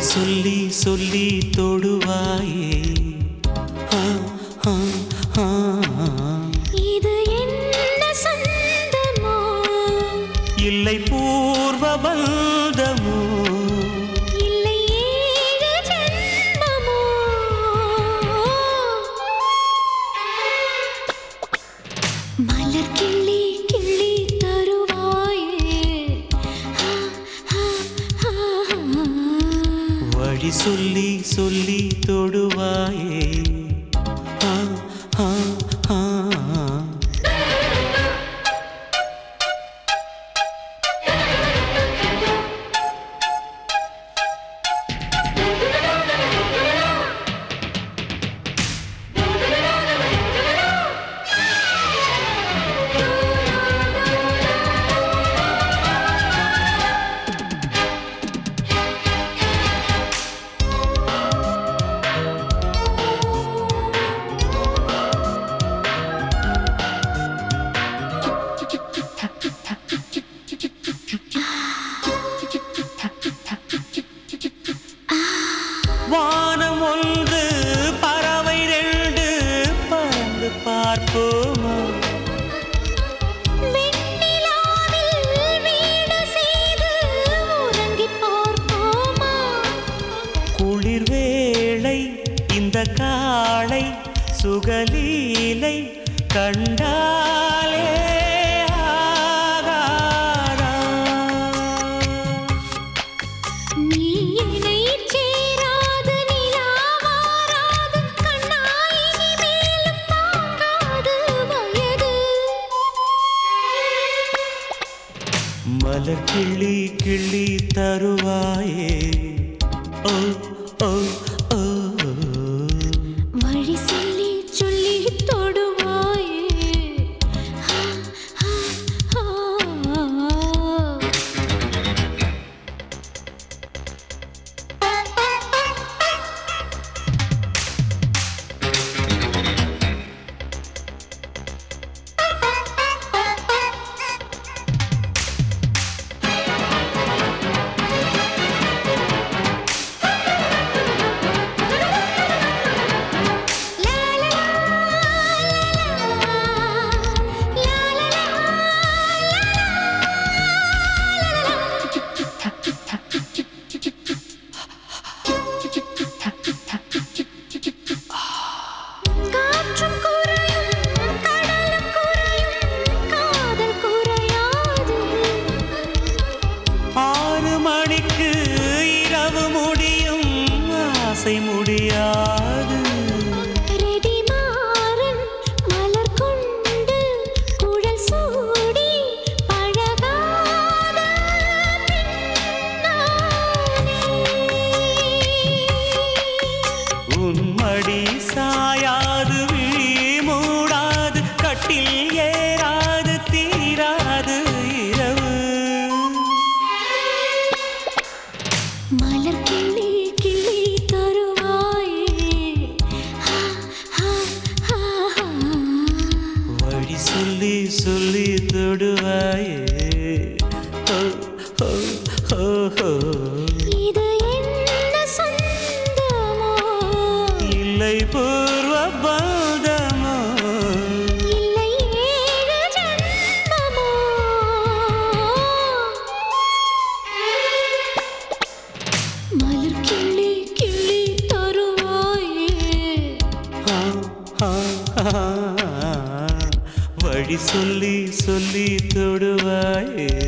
சொல்லி சொல்லி தொடுவாயே ஆ, ஆ, ஆ. இது என்ன சொந்தமோ இல்லை பூர்வ பந்தமோ இல்லை ஏழு ஜென்மமோ மலர் கிள்ளி கிள்ளி தருவாயே ஆ, ஆ, ஆ, ஆ. வழி சொல்லி சொல்லி தொடுவாயே ஆ, ஆ, ஆ. வானம் ஒன்று பறவை ரெண்டு பறந்து பார்ப்போமா வெண்ணிலாவில் வீடு செய்து உறங்கிப் பார்ப்போமா? குளிர் வேளை இந்த காளை சுகலீலை கண்டாலே ஆகாதா? நீ என்னைச் சேராது நிலாவாராது கண்ணா இனிமேலும் தாங்காது வயது. மலர் கிள்ளி கிள்ளி தருவாயே ஓ ஓ ஓ வழி சொல்லி சொல்லி தொடுவாயே ஆ, ஆ, ஆ, ஆ. காற்றும் குறையும் கடலும் குறையும் காதல் குறையாது ஆறு மணிக்கு இரவு முடியும் ஆசை முடியாது ரெடி மாறன் மலர் கொண்டு குழல் சூடி பழகாத பின்னாலே உன்மடி சாயாது விழி மூடாது கட்டில் ஏறாது தீராது இரவு மலர் கிள்ளி கிள்ளி தருவாயே ஆ, ஆ, ஆ, ஆ. வழி சொல்லி சொல்லி தொடுவாயே ஓ, ஓ, ஓ, ஓ. இது என்ன சொந்தமோ இல்லை பூர்வ பந்தமோ இல்லை ஏழு ஜென்மமோ மலர் கிள்ளி கிள்ளி தருவாயே ஆ, ஆ, ஆ. வழி சொல்லி சொல்லி தொடுவாயே